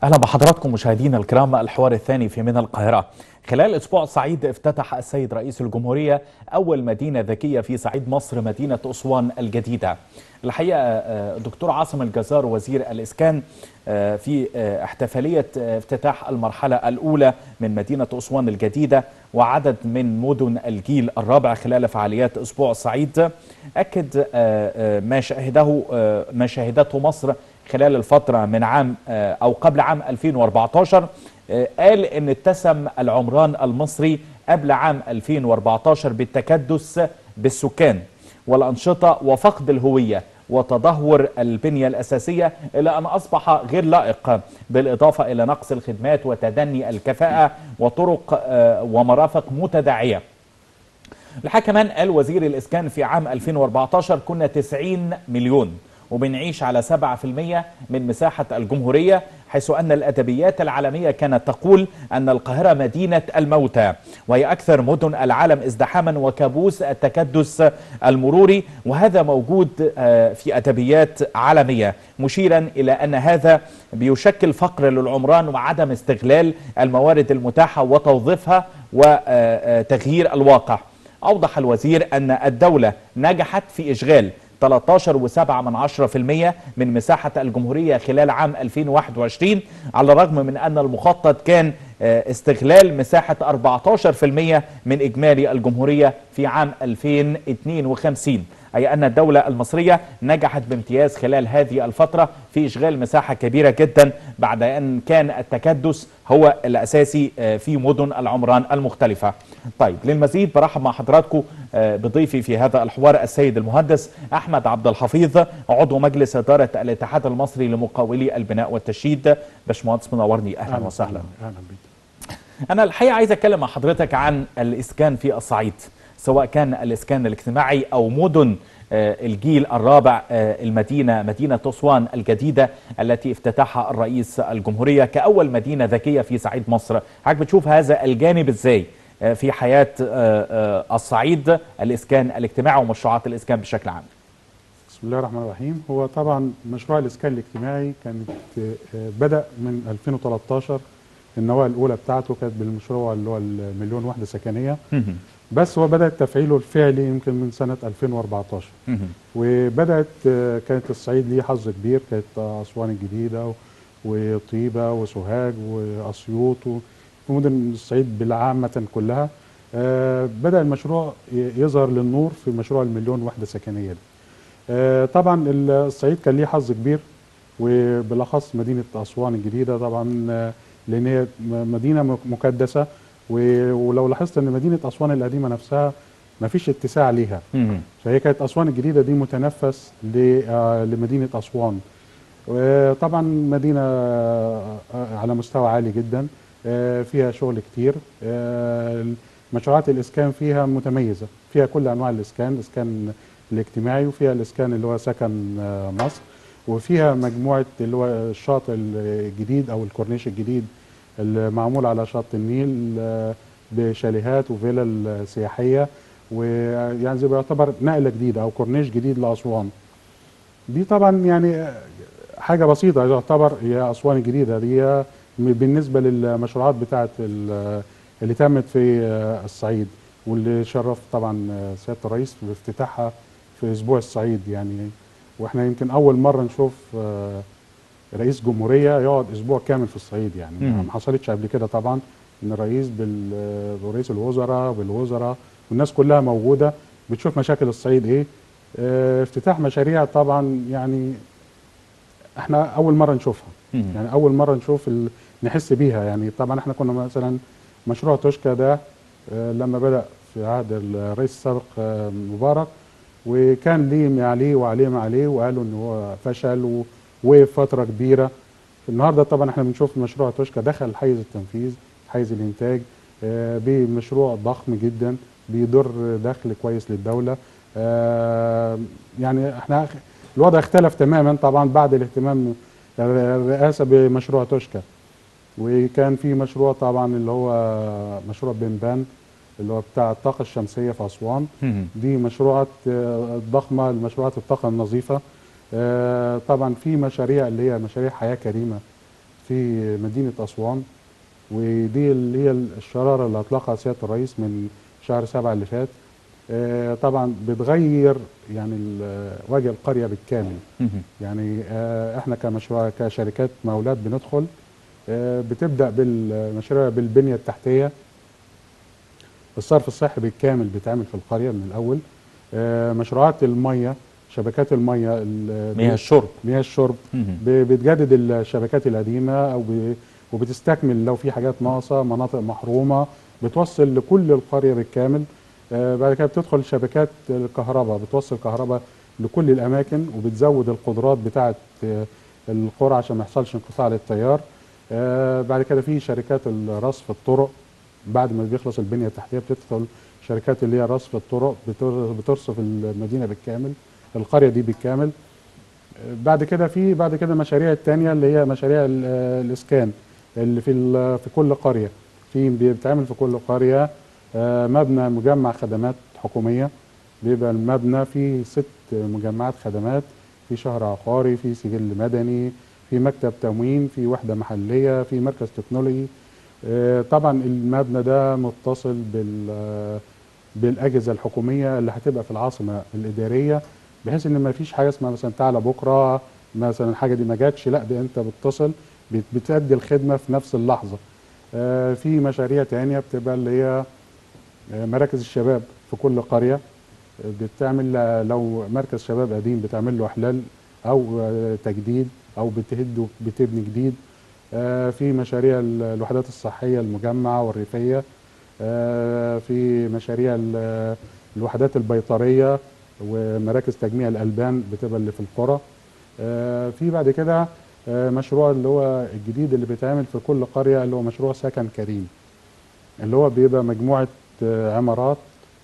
اهلا بحضراتكم مشاهدينا الكرام الحوار الثاني في من القاهره. خلال اسبوع صعيد افتتح السيد رئيس الجمهوريه اول مدينه ذكيه في صعيد مصر مدينه اسوان الجديده. الحقيقه دكتور عاصم الجزار وزير الاسكان في احتفاليه افتتاح المرحله الاولى من مدينه اسوان الجديده وعدد من مدن الجيل الرابع خلال فعاليات اسبوع صعيد اكد ما شهده ما شهدته مصر خلال الفترة من عام أو قبل عام 2014 قال أن اتسم العمران المصري قبل عام 2014 بالتكدس بالسكان والأنشطة وفقد الهوية وتدهور البنية الأساسية إلى أن أصبح غير لائق بالإضافة إلى نقص الخدمات وتدني الكفاءة وطرق ومرافق متداعية الحقيقة كمان قال وزير الإسكان في عام 2014 كنا 90 مليون وبنعيش على 7% من مساحة الجمهورية حيث أن الأدبيات العالمية كانت تقول أن القاهرة مدينة الموتى وهي أكثر مدن العالم ازدحاما وكابوس التكدس المروري وهذا موجود في أدبيات عالمية مشيرا إلى أن هذا بيشكل فقر للعمران وعدم استغلال الموارد المتاحة وتوظيفها وتغيير الواقع أوضح الوزير أن الدولة نجحت في إشغال 13.7 من 10% من مساحة الجمهورية خلال عام 2021 على الرغم من أن المخطط كان استغلال مساحة 14% من إجمالي الجمهورية في عام 2052 أي أن الدولة المصرية نجحت بامتياز خلال هذه الفترة في إشغال مساحة كبيرة جدا بعد أن كان التكدس هو الأساسي في مدن العمران المختلفة طيب للمزيد برحب مع حضراتكم بضيفي في هذا الحوار السيد المهندس أحمد عبد الحفيظ عضو مجلس إدارة الاتحاد المصري لمقاولي البناء والتشييد باشمهندس منورني أهلا, أهلا وسهلا أهلا بك أنا الحقيقة عايز أتكلم مع حضرتك عن الإسكان في الصعيد سواء كان الإسكان الاجتماعي أو مدن الجيل الرابع المدينة مدينة أسوان الجديدة التي افتتحها الرئيس الجمهورية كأول مدينة ذكية في صعيد مصر حضرتك بتشوف هذا الجانب إزاي في حياة الصعيد الإسكان الاجتماعي ومشروعات الإسكان بشكل عام بسم الله الرحمن الرحيم هو طبعا مشروع الإسكان الاجتماعي كانت بدأ من 2013 النواة الأولى بتاعته كانت بالمشروع اللي هو المليون وحدة سكنية بس هو بدأ تفعيله الفعلي يمكن من سنة 2014 وبدأت كانت الصعيد ليه حظ كبير كانت أسوان الجديدة وطيبة وسوهاج وأسيوط ومدن الصعيد بالعامة كلها بدأ المشروع يظهر للنور في مشروع المليون وحدة سكنية ده طبعا الصعيد كان ليه حظ كبير وبالأخص مدينة أسوان الجديدة طبعا لأن هي مدينة مكدسة ولو لاحظت ان مدينه اسوان القديمه نفسها ما فيش اتساع ليها فهي كانت اسوان الجديده دي متنفس لمدينه اسوان طبعا مدينه على مستوى عالي جدا فيها شغل كتير مشروعات الاسكان فيها متميزه فيها كل انواع الاسكان الاسكان الاجتماعي وفيها الاسكان اللي هو سكن مصر وفيها مجموعه اللي هو الشاطئ الجديد او الكورنيش الجديد المعمول على شط النيل بشاليهات وفيلل سياحيه ويعني زي بيعتبر نقله جديده او كورنيش جديد لاسوان. دي طبعا يعني حاجه بسيطه يعتبر هي اسوان الجديده دي بالنسبه للمشروعات بتاعه اللي تمت في الصعيد واللي شرف طبعا سياده الرئيس بافتتاحها في اسبوع الصعيد يعني واحنا يمكن اول مره نشوف رئيس جمهوريه يقعد اسبوع كامل في الصعيد يعني ما حصلتش قبل كده طبعا ان الرئيس برئيس الوزراء بالوزراء والناس كلها موجوده بتشوف مشاكل الصعيد ايه اه افتتاح مشاريع طبعا يعني احنا اول مره نشوفها يعني اول مره نشوف نحس بيها يعني طبعا احنا كنا مثلا مشروع توشكا ده اه لما بدا في عهد الرئيس السابق اه مبارك وكان ليه ما عليه وعليه ما عليه وقالوا ان هو فشل وقف فتره كبيره النهارده طبعا احنا بنشوف مشروع توشكا دخل حيز التنفيذ حيز الانتاج آه بمشروع ضخم جدا بيضر دخل كويس للدوله آه يعني احنا الوضع اختلف تماما طبعا بعد الاهتمام الرئاسه بمشروع توشكا وكان في مشروع طبعا اللي هو مشروع بنبان اللي هو بتاع الطاقه الشمسيه في اسوان دي مشروعات آه ضخمه المشروعات الطاقه النظيفه آه طبعا في مشاريع اللي هي مشاريع حياه كريمه في مدينه اسوان ودي اللي هي الشراره اللي اطلقها سياده الرئيس من شهر سبعة اللي فات آه، طبعا بتغير يعني ال- وجه القريه بالكامل مهم. يعني آه، احنا كمشروع كشركات مولات بندخل آه، بتبدا بالمشاريع بالبنيه التحتيه الصرف الصحي بالكامل بيتعمل في القريه من الاول آه، مشروعات الميه شبكات الميه ال- مياه الشرب مياه الشرب مهم. ب- بتجدد الشبكات القديمه او ب- وبتستكمل لو في حاجات ناقصه مناطق محرومه بتوصل لكل القريه بالكامل آه، بعد كده بتدخل شبكات الكهرباء بتوصل كهرباء لكل الاماكن وبتزود القدرات بتاعه آه، القرى عشان ما يحصلش انقطاع للتيار آه، بعد كده في شركات رصف الطرق بعد ما بيخلص البنيه التحتيه بتدخل شركات اللي هي رصف الطرق بتر- بترصف المدينه بالكامل القريه دي بالكامل بعد كده في بعد كده مشاريع التانية اللي هي مشاريع ال- آه، الاسكان اللي في ال- في كل قريه في بيتعمل في كل قريه آه، مبنى مجمع خدمات حكوميه بيبقى المبنى فيه ست مجمعات خدمات في شهر عقاري في سجل مدني في مكتب تموين في وحده محليه في مركز تكنولوجي آه، طبعا المبنى ده متصل بال آه، بالاجهزه الحكوميه اللي هتبقى في العاصمه الاداريه بحيث ان ما فيش حاجه اسمها مثلا تعالى بكره مثلا الحاجه دي ما جاتش لا ده انت بتتصل بت- بتأدي الخدمه في نفس اللحظه آه، في مشاريع تانية بتبقى اللي هي آه، مراكز الشباب في كل قريه آه، بتعمل ل- لو مركز شباب قديم بتعمل له احلال او آه، تجديد او بتهد بتبني جديد آه، في مشاريع ال- الوحدات الصحيه المجمعه والريفيه آه، في مشاريع ال- الوحدات البيطريه ومراكز تجميع الالبان بتبقى اللي في القرى آه، في بعد كده آه، مشروع اللي هو الجديد اللي بيتعمل في كل قريه اللي هو مشروع سكن كريم اللي هو بيبقى مجموعه آه، عمارات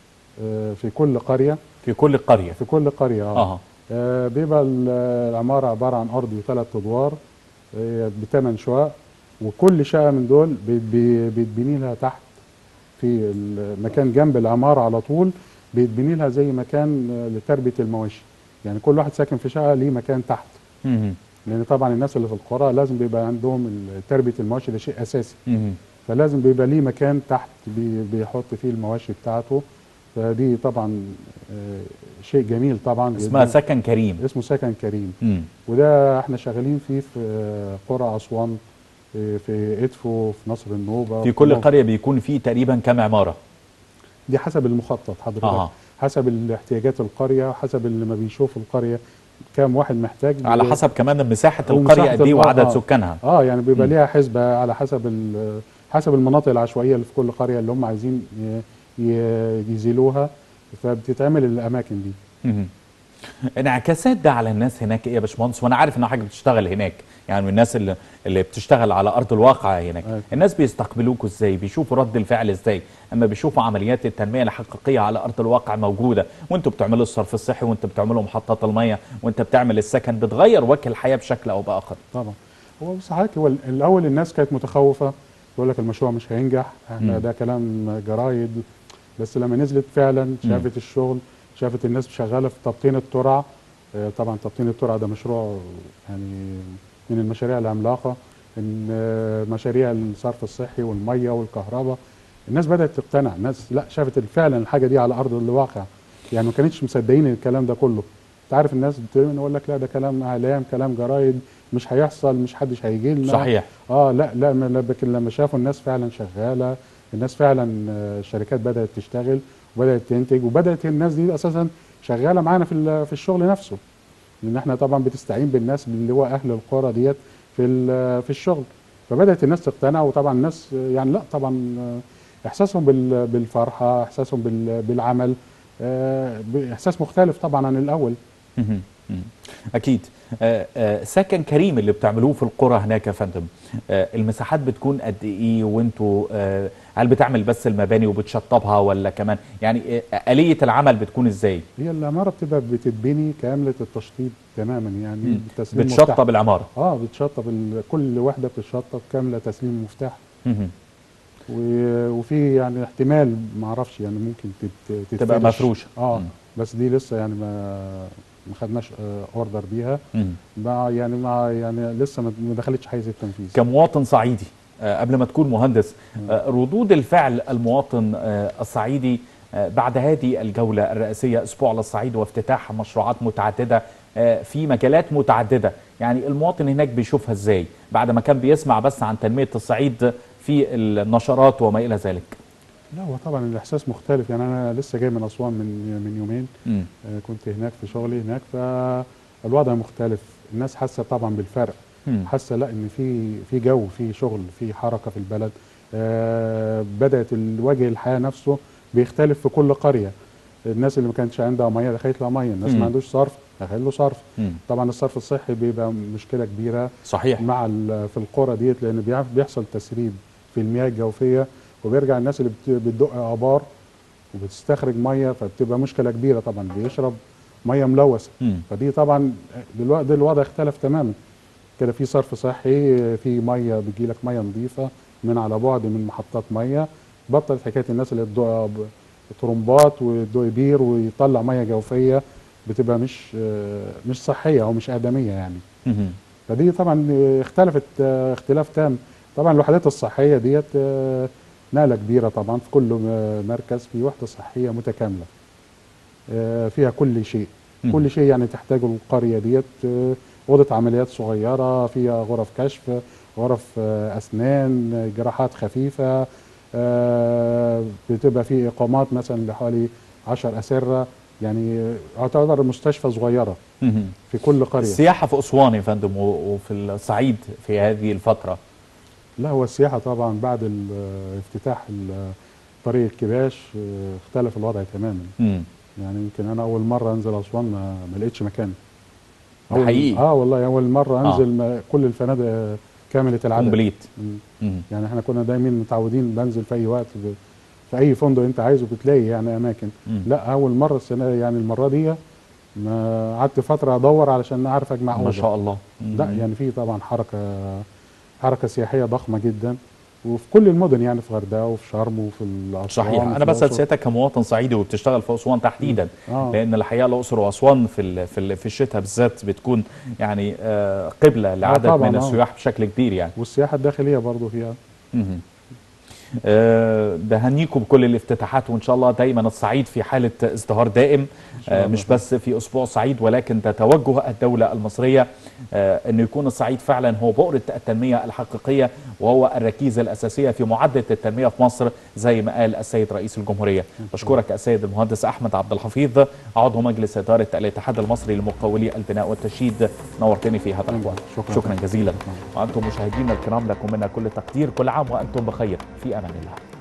آه، في كل قريه في كل قرية في كل قريه اه اه آه، بيبقى ال- العمارة عبارة عن أرض وثلاث أدوار آه، بثمان شقق وكل شقة من دول بي- بي- بيتبني لها تحت في المكان جنب العمارة على طول بيتبني لها زي مكان آه، لتربية المواشي يعني كل واحد ساكن في شقة ليه مكان تحت مهم. لأن طبعا الناس اللي في القرى لازم بيبقى عندهم ال- تربية المواشي ده شيء أساسي مهم. فلازم بيبقى ليه مكان تحت بي- بيحط فيه المواشي بتاعته فدي طبعا آه، شيء جميل طبعا اسمها جداً. سكن كريم اسمه سكن كريم مم. وده احنا شغالين فيه في آه، قرى اسوان آه، في ادفو في نصر النوبه في كل نوبة. قرية بيكون في تقريبا كم عمارة دي حسب المخطط حضرتك آه. حسب الاحتياجات القريه حسب اللي ما بيشوف القريه كام واحد محتاج على بي- حسب كمان مساحة أو القرية مساحة قد ايه الق- وعدد آه. سكانها اه يعني بيبقى مم. ليها حسبه على حسب ال- حسب المناطق العشوائيه اللي في كل قريه اللي هم عايزين ي- ي- يزيلوها فبتتعمل الاماكن دي مهم. انعكاسات ده على الناس هناك ايه يا باشمهندس وانا عارف ان حاجه بتشتغل هناك يعني من الناس اللي, اللي بتشتغل على ارض الواقع هناك أيوة. الناس بيستقبلوكوا ازاي بيشوفوا رد الفعل ازاي اما بيشوفوا عمليات التنميه الحقيقيه على ارض الواقع موجوده وانتوا بتعملوا الصرف الصحي وانتوا بتعملوا محطات الميه وانت بتعمل السكن بتغير وجه الحياه بشكل او باخر طبعا هو بص حضرتك هو الاول الناس كانت متخوفه يقول لك المشروع مش هينجح احنا مم. ده كلام جرايد بس لما نزلت فعلا شافت الشغل شافت الناس شغاله في تبطين الترع آه، طبعا تبطين الترع ده مشروع يعني من المشاريع العملاقه ان آه، مشاريع الصرف الصحي والميه والكهرباء الناس بدات تقتنع الناس لا شافت فعلا الحاجه دي على ارض الواقع يعني ما كانتش مصدقين الكلام ده كله انت عارف الناس بتقول يقول لك لا ده كلام اعلام كلام جرايد مش هيحصل مش حدش هيجي لنا صحيح اه لا لا ما- لا، لكن لما شافوا الناس فعلا شغاله الناس فعلا آه، الشركات بدات تشتغل وبدات تنتج وبدات الناس دي اساسا شغاله معانا في ال- في الشغل نفسه لان احنا طبعا بتستعين بالناس اللي هو اهل القرى ديت في ال- في الشغل فبدات الناس تقتنع وطبعا الناس آه، يعني لا طبعا آه، احساسهم بال- بالفرحه احساسهم بال- بالعمل آه، احساس مختلف طبعا عن الاول مهم. مهم. اكيد آه، آه، سكن كريم اللي بتعملوه في القرى هناك يا فندم آه، المساحات بتكون قد ايه وانتوا آه، هل بتعمل بس المباني وبتشطبها ولا كمان يعني آه، آلية العمل بتكون ازاي هي العماره بتبقى بتتبني كامله التشطيب تماما يعني مم. تسليم مفتاح. بتشطب العمارة اه بتشطب ال- كل وحده بتتشطب كامله تسليم مفتاح مهم. و- وفي يعني احتمال ما اعرفش يعني ممكن تت- تتفرش تبقى مفروشة اه مم. بس دي لسه يعني ما ما خدناش اوردر بيها مم. مع يعني مع يعني لسه ما ما دخلتش حيز التنفيذ كمواطن صعيدي آه، قبل ما تكون مهندس آه، ردود الفعل المواطن آه، الصعيدي آه، بعد هذه الجولة الرئاسية أسبوع للصعيد وافتتاح مشروعات متعددة آه، في مجالات متعددة يعني المواطن هناك بيشوفها ازاي بعد ما كان بيسمع بس عن تنمية الصعيد في النشرات وما إلى ذلك لا هو طبعا الاحساس مختلف يعني انا لسه جاي من اسوان من من يومين مم. آه، كنت هناك في شغلي هناك فالوضع مختلف الناس حاسه طبعا بالفرق مم. حاسه لا ان في في جو في شغل في حركه في البلد آه، بدات الوجه الحياه نفسه بيختلف في كل قريه الناس اللي ما كانتش عندها ميه دخلت لها ميه الناس مم. ما عندوش صرف دخل له صرف مم. طبعا الصرف الصحي بيبقى مشكله كبيره صحيح مع ال- في القرى ديت لان بيع- بيحصل تسريب في المياه الجوفيه وبيرجع الناس اللي بت- بتدق ابار وبتستخرج ميه فبتبقى مشكله كبيره طبعا بيشرب ميه ملوثه مم. فدي طبعا دلوقتي الوضع اختلف تماما كده في صرف صحي في ميه بتجيلك ميه نظيفه من على بعد من محطات ميه بطلت حكايه الناس اللي تدق ب- طرمبات وتدق بير ويطلع ميه جوفيه بتبقى مش آه، مش صحيه او مش ادميه يعني مم. فدي طبعا اختلفت آه، اختلاف تام طبعا الوحدات الصحيه ديت آه، نقله كبيره طبعا في كل م- مركز في وحده صحيه متكامله آه، فيها كل شيء مم. كل شيء يعني تحتاجه القريه ديت آه، اوضه عمليات صغيره فيها غرف كشف غرف آه، اسنان آه، جراحات خفيفه آه، بتبقى في اقامات مثلا لحوالي 10 اسره يعني آه، تعتبر مستشفى صغيره مم. في كل قريه السياحة في أسوان يا فندم و- وفي الصعيد في هذه الفترة لا هو السياحة طبعا بعد ال- افتتاح ال- طريق الكباش اه، اختلف الوضع تماما مم. يعني يمكن انا اول مرة انزل اسوان ما, ما لقيتش مكان ده أول- حقيقي؟ اه والله اول مرة آه. انزل ما كل الفنادق اه، كاملة العدد كومبليت مم. مم. يعني احنا كنا دايما متعودين بنزل في اي وقت ب- في اي فندق انت عايزه بتلاقي يعني اماكن مم. لا اول مرة السنة يعني المرة دي ما قعدت فترة ادور علشان اعرف اجمع ما أوضة. شاء الله لا مم. يعني في طبعا حركه حركه سياحيه ضخمه جدا وفي كل المدن يعني في غردقه وفي شرم وفي الاسوان صحيح وفي انا بسال الأقصر. سيادتك كمواطن صعيدي وبتشتغل في اسوان تحديدا آه. لان الحقيقه الاقصر واسوان في ال- في ال- في الشتاء بالذات بتكون يعني آه، قبله لعدد طبعاً، من آه. السياح بشكل كبير يعني والسياحه الداخليه برضو فيها مهم. آه، بهنيكم بكل الافتتاحات وان شاء الله دايما الصعيد في حاله ازدهار دائم شاء آه، الله. مش بس في اسبوع صعيد ولكن ده توجه الدوله المصريه آه، انه يكون الصعيد فعلا هو بؤره التنميه الحقيقيه وهو الركيزه الاساسيه في معدل التنميه في مصر زي ما قال السيد رئيس الجمهوريه بشكرك السيد المهندس احمد عبد الحفيظ عضو مجلس اداره الاتحاد المصري لمقاولي البناء والتشييد نورتني في هذا اللقاء شكراً. شكرا جزيلا وانتم مشاهدينا الكرام لكم منا كل تقدير كل عام وانتم بخير في امان الله